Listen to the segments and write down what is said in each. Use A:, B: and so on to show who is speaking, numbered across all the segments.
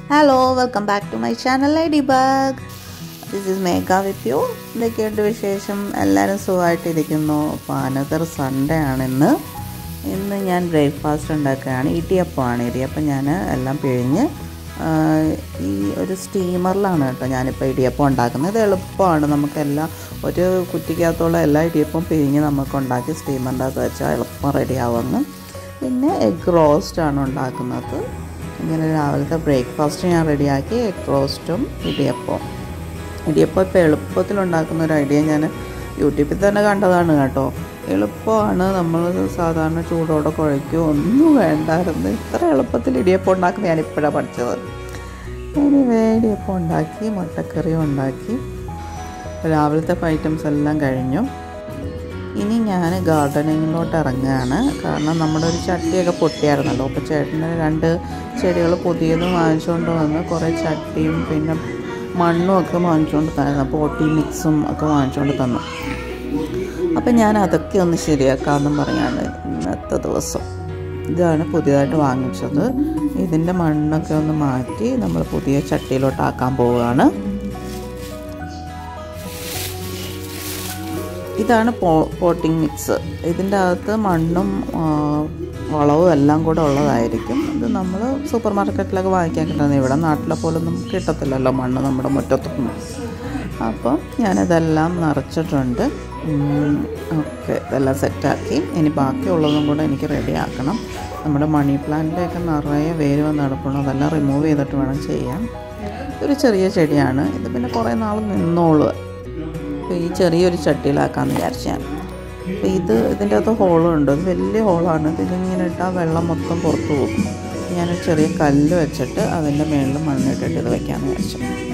A: Hello welcome back to my channel ladybug this is Megha with you എന്തൊക്കെയുണ്ട് വിശേഷം എല്ലാവരും സുഖമായിട്ടിരിക്കുന്നു അപ്പോൾ അനദർ സൺഡേ ആണ് ഇന്ന് ഇന്ന് ഞാൻ ബ്രേക്ക്ഫാസ്റ്റ് ഉണ്ടാക്കുകയാണ് ഇടിയപ്പമാണ് ഇടിയപ്പം ഞാൻ എല്ലാം പിഴിഞ്ഞ് ആ, ഈ ഒരു സ്റ്റീമറിലാണ് കേട്ടോ ഞാനിപ്പോൾ ഇടിയപ്പം ഉണ്ടാക്കുന്നത് ഇത് എളുപ്പമാണ് നമുക്കെല്ലാം ഒരു കുറ്റിക്കകത്തുള്ള എല്ലാ ഇടിയപ്പവും പിഴിഞ്ഞ് നമുക്ക് ഉണ്ടാക്കി സ്റ്റീമറിൻ്റെ അകത്ത് വെച്ചാൽ എളുപ്പം റെഡി ആവുമെന്ന് പിന്നെ എഗ് റോസ്റ്റാണ് ഉണ്ടാക്കുന്നത് ഇങ്ങനെ രാവിലത്തെ ബ്രേക്ക്ഫാസ്റ്റ് ഞാൻ റെഡിയാക്കി എഗ് റോസ്റ്റും ഇടിയപ്പവും ഇടിയപ്പം ഇപ്പോൾ എളുപ്പത്തിൽ ഉണ്ടാക്കുന്ന ഒരു ഐഡിയ ഞാൻ യൂട്യൂബിൽ തന്നെ കണ്ടതാണ് കേട്ടോ എളുപ്പമാണ് നമ്മൾ സാധാരണ ചൂടോടെ കുഴയ്ക്കും ഒന്നും വേണ്ടായിരുന്നു ഇത്ര എളുപ്പത്തിൽ ഇടിയപ്പം ഉണ്ടാക്കുന്നത് ഞാൻ ഇപ്പോഴാണ് പഠിച്ചത് എനിവേ ഇടിയപ്പം ഉണ്ടാക്കി മുട്ടക്കറിയും ഉണ്ടാക്കി രാവിലത്തെ ഐറ്റംസ് എല്ലാം കഴിഞ്ഞു ഇനി ഞാൻ ഗാർഡനിങ്ങിലോട്ട് ഇറങ്ങുകയാണ് കാരണം നമ്മുടെ ഒരു ചട്ടിയൊക്കെ പൊട്ടിയായിരുന്നല്ലോ അപ്പോൾ ചേട്ടന് രണ്ട് ചെടികൾ പുതിയതും വാങ്ങിച്ചുകൊണ്ട് വന്ന് കുറേ ചട്ടിയും പിന്നെ മണ്ണും ഒക്കെ വാങ്ങിച്ചുകൊണ്ട് തന്നു പോട്ടി മിക്സും ഒക്കെ വാങ്ങിച്ചുകൊണ്ട് തന്നു അപ്പം ഞാൻ അതൊക്കെ ഒന്ന് ശരിയാക്കാമെന്നും പറയാണ് ഇന്നത്തെ ദിവസം ഇതാണ് പുതിയതായിട്ട് വാങ്ങിച്ചത് ഇതിൻ്റെ മണ്ണൊക്കെ ഒന്ന് മാറ്റി നമ്മൾ പുതിയ ചട്ടിയിലോട്ടാക്കാൻ പോവുകയാണ് ഇതാണ് പോ പോട്ടിംഗ് മിക്സ് ഇതിൻ്റെ അകത്ത് മണ്ണും ആ, വളവും എല്ലാം കൂടെ ഉള്ളതായിരിക്കും ഇത് നമ്മൾ സൂപ്പർ മാർക്കറ്റിലൊക്കെ വാങ്ങിക്കാൻ കിട്ടുന്നത് ഇവിടെ നാട്ടിലെ പോലൊന്നും കിട്ടത്തില്ലല്ലോ മണ്ണ് നമ്മുടെ മുറ്റത്തൊന്നും അപ്പോൾ ഞാനിതെല്ലാം നിറച്ചിട്ടുണ്ട് ഓക്കെ ഇതെല്ലാം സെറ്റാക്കി ഇനി ബാക്കിയുള്ളതും കൂടെ എനിക്ക് റെഡി ആക്കണം നമ്മുടെ മണി പ്ലാന്റിൻ്റെയൊക്കെ നിറയെ വേര് വന്ന് നടക്കണം അതെല്ലാം റിമൂവ് ചെയ്തിട്ട് വേണം ചെയ്യാൻ ഒരു ചെറിയ ചെടിയാണ് ഇത് പിന്നെ കുറേ നാൾ നിന്നോളുക അപ്പോൾ ഈ ചെറിയൊരു ചട്ടിയിലാക്കാമെന്ന് വിചാരിച്ചു ഞാൻ അപ്പോൾ ഇത് ഇതിൻ്റെ അകത്ത് ഹോളും ഉണ്ട് ഇത് വലിയ ഹോളാണ് ഇതിലിങ്ങനെ ഇട്ടാൽ വെള്ളം മൊത്തം പുറത്ത് പോകും ഞാനൊരു ചെറിയ കല്ല് വെച്ചിട്ട് അതിൻ്റെ മുകളിൽ മണ്ണിട്ടിട്ട് ഇത് വെക്കാമെന്ന് വിചാരിച്ചു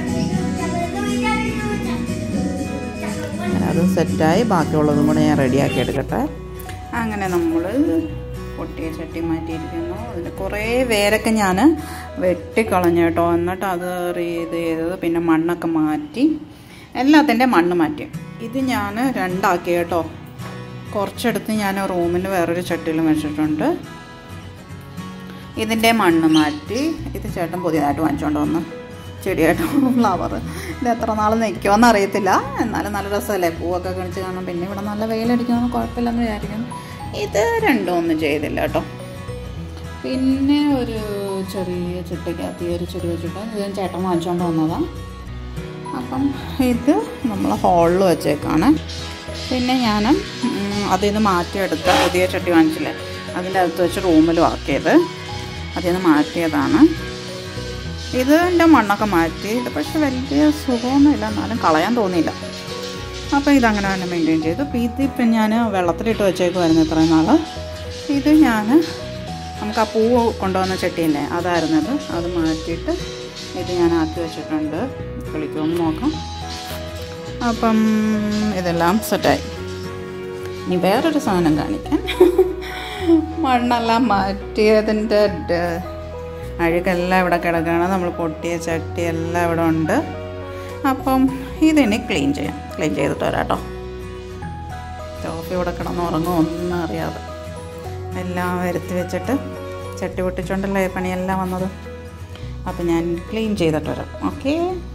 A: അങ്ങനെ അത് സെറ്റായി ബാക്കിയുള്ളതും കൂടെ ഞാൻ റെഡിയാക്കി എടുക്കട്ടെ
B: അങ്ങനെ നമ്മൾ പൊട്ടിയ ചട്ടി മാറ്റിയിരിക്കുന്നു അതിൽ കുറേ വേരൊക്കെ ഞാൻ വെട്ടിക്കളഞ്ഞു കേട്ടോ എന്നിട്ട് അത് ഇത് ചെയ്തത് പിന്നെ മണ്ണൊക്കെ മാറ്റി എല്ലാത്തിൻ്റെ മണ്ണ് മാറ്റി ഇത് ഞാൻ രണ്ടാക്കി കേട്ടോ കുറച്ചെടുത്ത് ഞാൻ റൂമിന് വേറൊരു ചട്ടിയിലും വെച്ചിട്ടുണ്ട് ഇതിൻ്റെ മണ്ണ് മാറ്റി ഇത് ചേട്ടൻ പുതിയതായിട്ട് വാങ്ങിച്ചുകൊണ്ട് വന്നു ചെടിയായിട്ട് ഫ്ലവർ ഇത് എത്ര നാൾ നിൽക്കുമെന്ന് അറിയത്തില്ല എന്നാലും നല്ല രസമല്ലേ പൂവൊക്കെ കാണിച്ച് കാണാം പിന്നെ ഇവിടെ നല്ല വെയിലടിക്കുമെന്ന് കുഴപ്പമില്ലെന്ന് വിചാരിക്കുന്നു ഇത് രണ്ടും ഒന്നും ചെയ്തില്ല കേട്ടോ പിന്നെ ഒരു ചെറിയ ചുട്ടയ്ക്കകത്ത് ഈ ഒരു ചെടി വെച്ചിട്ട് ഇത് ഞാൻ ചേട്ടൻ വാങ്ങിച്ചുകൊണ്ട് വന്നതാണ് അപ്പം ഇത് നമ്മൾ ഹോളിൽ വെച്ചേക്കാണ് പിന്നെ ഞാൻ അതിൽ നിന്ന് മാറ്റിയെടുത്ത പുതിയ ചട്ടി വാങ്ങിച്ചില്ലേ അതിൻ്റെ അകത്ത് വെച്ച് റൂമിലും ആക്കിയത് അതിൽ നിന്ന് മാറ്റിയതാണ് ഇത് എൻ്റെ മണ്ണൊക്കെ മാറ്റി ഇത് പക്ഷെ വലിയ സുഖമൊന്നുമില്ല എന്നാലും കളയാൻ തോന്നിയില്ല അപ്പോൾ ഇതങ്ങനെ തന്നെ മെയിൻറ്റെയിൻ ചെയ്തു അപ്പോൾ ഇതിപ്പം ഞാൻ വെള്ളത്തിലിട്ട് വെച്ചേക്കുമായിരുന്നു ഇത്രയും നാൾ ഇത് ഞാൻ നമുക്ക് ആ പൂവ് കൊണ്ടുവന്ന ചട്ടിയില്ലേ അതായിരുന്നു ഇത് അത് മാറ്റിയിട്ട് ഇത് ഞാൻ ആക്കി വെച്ചിട്ടുണ്ട് കളിക്കുമെന്ന് നോക്കാം അപ്പം ഇതെല്ലാം സെറ്റായി ഇനി വേറൊരു സാധനം കാണിക്കാൻ മണ്ണെല്ലാം മാറ്റിയതിൻ്റെ ഡ- അഴുക്കെല്ലാം ഇവിടെ കിടക്കുകയാണ് നമ്മൾ പൊട്ടിയ ചട്ടി എല്ലാം ഇവിടെ ഉണ്ട് അപ്പം ഇതിനി ക്ലീൻ ചെയ്യാം ക്ലീൻ ചെയ്തിട്ട് വരാം കേട്ടോ ടോഫി ഇവിടെ കിടന്ന് ഉറങ്ങും ഒന്നും അറിയാതെ എല്ലാം വരുത്തി വെച്ചിട്ട് ചട്ടി പൊട്ടിച്ചോണ്ടല്ലേ ഈ പണിയെല്ലാം വന്നത് അപ്പം ഞാൻ ക്ലീൻ ചെയ്തിട്ട് വരാം ഓക്കേ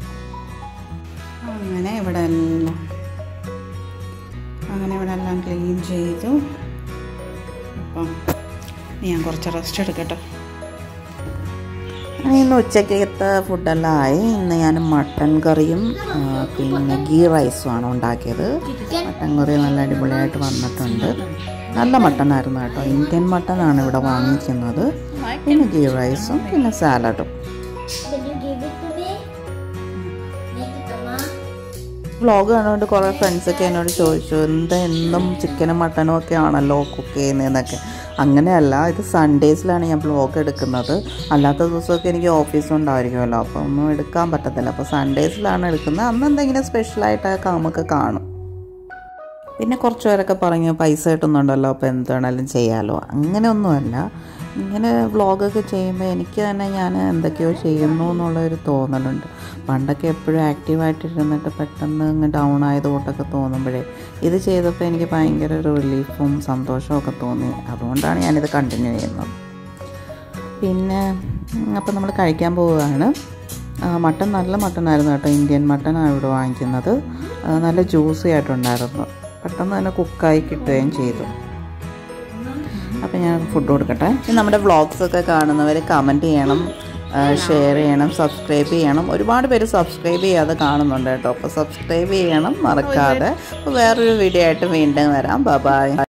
B: അങ്ങനെ ഇവിടെ എല്ലാം അങ്ങനെ ഇവിടെ എല്ലാം ക്ലീൻ ചെയ്തു അപ്പം ഇനി ഞാൻ കുറച്ച് റെസ്റ്റ് എടുക്കട്ടെ
A: അങ്ങനെ ഇന്ന് ഉച്ചക്കത്തെ ഫുഡെല്ലാം ആയി ഇന്ന് ഞാൻ മട്ടൻ കറിയും ആ, പിന്നെ ഗീ റൈസുമാണ് ഉണ്ടാക്കിയത് മട്ടൻ കറി നല്ല അടിപൊളിയായിട്ട് വന്നിട്ടുണ്ട് നല്ല മട്ടനായിരുന്നു കേട്ടോ ഇന്ത്യൻ മട്ടനാണ് ഇവിടെ വാങ്ങിക്കുന്നത് പിന്നെ ഗീ റൈസും പിന്നെ സാലഡും
C: Can you give it to me? Make it, Mama.
A: Vlog കണ്ടുകൊണ്ട് കുറേ ഫ്രണ്ട്സൊക്കെ എന്നോട് ചോദിച്ചു എന്താ എന്നും ചിക്കനും മട്ടനും ഒക്കെ ആണല്ലോ കുക്ക് ചെയ്യുന്നതെന്നൊക്കെ അങ്ങനെയല്ല ഇത് സൺഡേസിലാണ് ഞാൻ വ്ളോഗ് എടുക്കുന്നത് അല്ലാത്ത ദിവസമൊക്കെ എനിക്ക് ഓഫീസും ഉണ്ടായിരിക്കുമല്ലോ അപ്പോൾ ഒന്നും എടുക്കാൻ പറ്റത്തില്ല അപ്പോൾ സൺഡേസിലാണ് എടുക്കുന്നത് അന്ന് എന്തെങ്കിലും സ്പെഷ്യലായിട്ടൊക്കെ നമുക്ക് കാണും പിന്നെ കുറച്ച് പേരൊക്കെ പറഞ്ഞു പൈസ കിട്ടുന്നുണ്ടല്ലോ അപ്പോൾ എന്താണേലും ചെയ്യാമല്ലോ അങ്ങനെയൊന്നുമല്ല ഇങ്ങനെ വ്ളോഗൊക്കെ ചെയ്യുമ്പോൾ എനിക്ക് തന്നെ ഞാൻ എന്തൊക്കെയോ ചെയ്യുന്നു എന്നുള്ളൊരു തോന്നലുണ്ട് പണ്ടൊക്കെ എപ്പോഴും ആക്റ്റീവായിട്ടിരുന്നിട്ട് പെട്ടെന്ന് അങ്ങ് ഡൗൺ ആയതുകൊണ്ടൊക്കെ തോന്നുമ്പോഴേ ഇത് ചെയ്തപ്പോൾ എനിക്ക് ഭയങ്കര ഒരു റിലീഫും സന്തോഷവും ഒക്കെ തോന്നി അതുകൊണ്ടാണ് ഞാനിത് കണ്ടിന്യൂ ചെയ്യുന്നത് പിന്നെ അപ്പം നമ്മൾ കഴിക്കാൻ പോവുകയാണ് ആ, മട്ടൺ നല്ല മട്ടണായിരുന്നു കേട്ടോ ഇന്ത്യൻ മട്ടനാണ് ഇവിടെ വാങ്ങിക്കുന്നത് ആ, നല്ല ജ്യൂസി ആയിട്ടുണ്ടായിരുന്നു പെട്ടെന്ന് തന്നെ കുക്കായി കിട്ടുകയും ചെയ്തു അപ്പം ഞാൻ ഫുഡ് കൊടുക്കട്ടെ ഇനി നമ്മുടെ വ്ളോഗ്സ് ഒക്കെ കാണുന്നവർ കമൻറ്റ് ചെയ്യണം ഷെയർ ചെയ്യണം സബ്സ്ക്രൈബ് ചെയ്യണം ഒരുപാട് പേര് സബ്സ്ക്രൈബ് ചെയ്യാതെ കാണുന്നുണ്ട് കേട്ടോ അപ്പോൾ സബ്സ്ക്രൈബ് ചെയ്യണം മറക്കാതെ അപ്പോൾ വേറൊരു വീഡിയോ ആയിട്ട് വീണ്ടും വരാം ബൈ